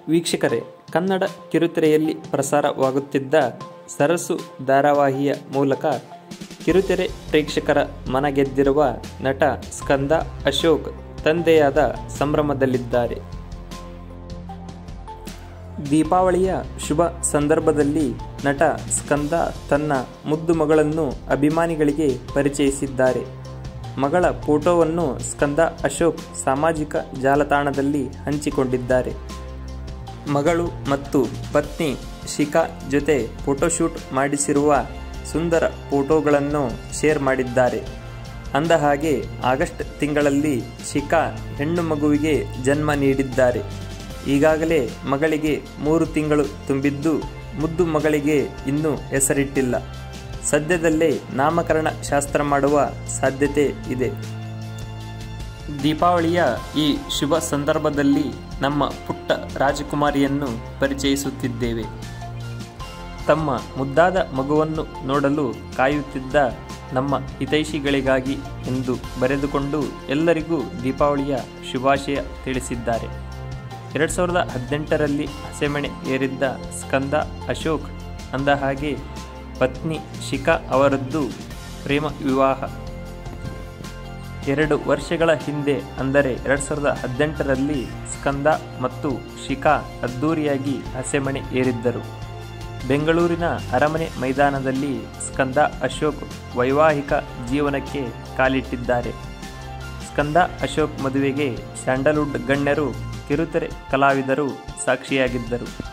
ವೀಕ್ಷಕರೇ ಕನ್ನಡ ಕಿರುತೆರೆಯಲ್ಲಿ ಪ್ರಸಾರವಾಗುತ್ತಿದ್ದ ಸರಸು ಧಾರಾವಾಹಿಯ ಮೂಲಕ ಕಿರುತೆರೆ ಪ್ರೇಕ್ಷಕರ ಮನ ಗೆದ್ದಿರುವ ನಟ ಸ್ಕಂದ ಅಶೋಕ್ ತಂದೆಯಾದ ಸಂಭ್ರಮದಲ್ಲಿದ್ದಾರೆ ದೀಪಾವಳಿಯ ಶುಭ ಸಂದರ್ಭದಲ್ಲಿ ನಟ ಸ್ಕಂದ ತನ್ನ ಮುದ್ದು ಮಗಳನ್ನು ಅಭಿಮಾನಿಗಳಿಗೆ ಪರಿಚಯಿಸಿದ್ದಾರೆ ಮಗಳ ಫೋಟೋವನ್ನು ಸ್ಕಂದ ಅಶೋಕ್ ಸಾಮಾಜಿಕ ಜಾಲತಾಣದಲ್ಲಿ ಹಂಚಿಕೊಂಡಿದ್ದಾರೆ ಮಗಳು ಮತ್ತು ಪತ್ನಿ ಶಿಖಾ ಜೊತೆ ಫೋಟೋಶೂಟ್ ಮಾಡಿಸಿರುವ ಸುಂದರ ಫೋಟೋಗಳನ್ನು ಶೇರ್ ಮಾಡಿದ್ದಾರೆ ಅಂದಹಾಗೆ ಆಗಸ್ಟ್ ತಿಂಗಳಲ್ಲಿ ಶಿಖಾ ಹೆಣ್ಣು ಮಗುವಿಗೆ ಜನ್ಮ ನೀಡಿದ್ದಾರೆ ಈಗಾಗಲೇ ಮಗಳಿಗೆ ಮೂರು ತಿಂಗಳು ತುಂಬಿದ್ದು ಮುದ್ದು ಮಗಳಿಗೆ ಇನ್ನೂ ಹೆಸರಿಟ್ಟಿಲ್ಲ ಸದ್ಯದಲ್ಲೇ ನಾಮಕರಣ ಶಾಸ್ತ್ರ ಮಾಡುವ ಸಾಧ್ಯತೆ ಇದೆ ದೀಪಾವಳಿಯ ಈ ಶುಭ ಸಂದರ್ಭದಲ್ಲಿ ನಮ್ಮ ಪುಟ್ಟ ರಾಜಕುಮಾರಿಯನ್ನು ಪರಿಚಯಿಸುತ್ತಿದ್ದೇವೆ ತಮ್ಮ ಮುದ್ದಾದ ಮಗುವನ್ನು ನೋಡಲು ಕಾಯುತ್ತಿದ್ದ ನಮ್ಮ ಹಿತೈಷಿಗಳಿಗಾಗಿ ಎಂದು ಬರೆದುಕೊಂಡು ಎಲ್ಲರಿಗೂ ದೀಪಾವಳಿಯ ಶುಭಾಶಯ ತಿಳಿಸಿದ್ದಾರೆ ಎರಡು ಸಾವಿರದ ಹದಿನೆಂಟರಲ್ಲಿ ಹಸೆಮಣೆ ಏರಿದ್ದ ಸ್ಕಂದ ಅಶೋಕ್ ಅಂದಹಾಗೆ ಪತ್ನಿ ಶಿಖಾ ಅವರದ್ದು ಪ್ರೇಮ ವಿವಾಹ ಎರಡು ವರ್ಷಗಳ ಹಿಂದೆ ಅಂದರೆ ಎರಡು ಸಾವಿರದ ಹದಿನೆಂಟರಲ್ಲಿ ಸ್ಕಂದ ಮತ್ತು ಶಿಖಾ ಅದ್ದೂರಿಯಾಗಿ ಹಸೆಮಣೆ ಏರಿದ್ದರು ಬೆಂಗಳೂರಿನ ಅರಮನೆ ಮೈದಾನದಲ್ಲಿ ಸ್ಕಂದ ಅಶೋಕ್ ವೈವಾಹಿಕ ಜೀವನಕ್ಕೆ ಕಾಲಿಟ್ಟಿದ್ದಾರೆ ಸ್ಕಂದ ಅಶೋಕ್ ಮದುವೆಗೆ ಸ್ಯಾಂಡಲ್ವುಡ್ ಗಣ್ಯರು ಕಿರುತೆರೆ ಕಲಾವಿದರು ಸಾಕ್ಷಿಯಾಗಿದ್ದರು